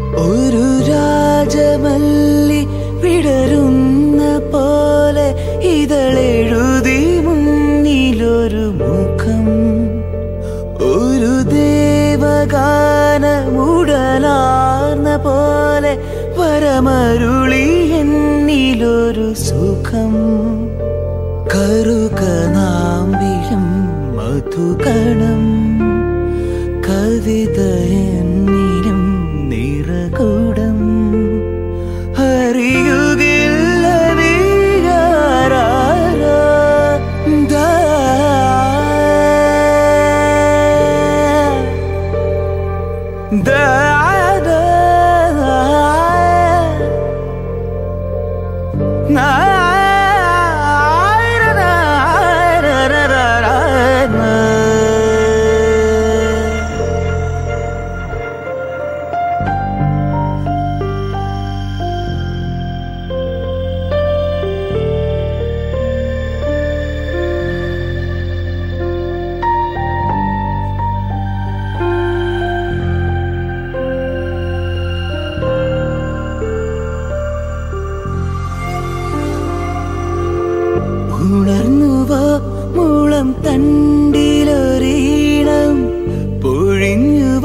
ഒരു രാജമല്ലി വിടരുന്ന പോലെ ഇതളെഴുതി മുന്നിലൊരു മുഖം ഒരു ദേവഗാനമുടലാർന്ന പോലെ വരമരുളി എന്നിലൊരു സുഖം കറുകനാമ്പിലും മധുകണം കവിത എന്നിലും നിറകൂടം അറിയുകില്ല നീയാരാരോ. ദാ. ദാ, ദാ. നാ, ര, ര, ര, ര, ര, ര, ന. ഉണർന്നുവോ മുളം തണ്ടിലൊരീണം പൊഴിഞ്ഞു